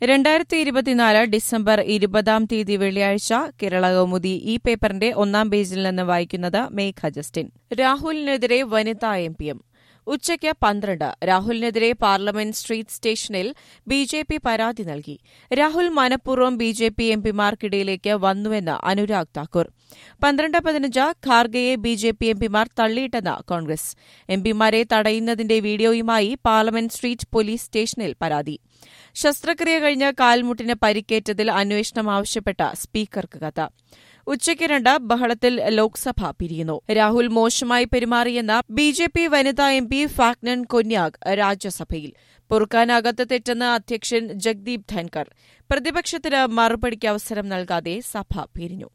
രണ്ടായിരത്തി ഇരുപത്തിനാല് ഡിസംബർ ഇരുപതാം തീയതി വെള്ളിയാഴ്ച കേരള കൗമുദി ഈ പേപ്പറിന്റെ ഒന്നാം പേജിൽ നിന്ന് വായിക്കുന്നത് മേഘ ജസ്റ്റിൻ രാഹുലിനെതിരെ വനിതാ എം പി എം ഉച്ചയ്ക്ക് പന്ത്രണ്ട് രാഹുലിനെതിരെ പാർലമെന്റ് സ്ട്രീറ്റ് സ്റ്റേഷനിൽ ബി ജെ പി പരാതി നൽകി രാഹുൽ മനഃപൂർവ്വം ബി ജെ പി എംപിമാർക്കിടയിലേക്ക് വന്നുവെന്ന് അനുരാഗ് താക്കൂർ പന്ത്രണ്ട് പതിനഞ്ച് ഖാർഗെയെ ബി ജെ പി എംപിമാർ തള്ളിയിട്ടെന്ന് കോൺഗ്രസ് എംപിമാരെ തടയുന്നതിന്റെ വീഡിയോയുമായി പാർലമെന്റ് സ്ട്രീറ്റ് പോലീസ് സ്റ്റേഷനിൽ പരാതി ശസ്ത്രക്രിയ കഴിഞ്ഞ് കാൽമുട്ടിന് പരിക്കേറ്റതിൽ അന്വേഷണം ആവശ്യപ്പെട്ട സ്പീക്കർക്ക് കത്ത് ഉച്ചയ്ക്ക് രണ്ട് ബഹളത്തിൽ ലോക്സഭ പിരിയുന്നു രാഹുൽ മോശമായി പെരുമാറിയെന്ന ബി ജെ പി വനിതാ എം പി ഫാക്നൻ കൊന്യാഗ് രാജ്യസഭയിൽ പൊറുക്കാനാകാത്ത തെറ്റെന്ന് അധ്യക്ഷൻ ജഗ്ദീപ് ധൻകർ പ്രതിപക്ഷത്തിന് മറുപടിക്ക് അവസരം നൽകാതെ സഭ പിരിഞ്ഞു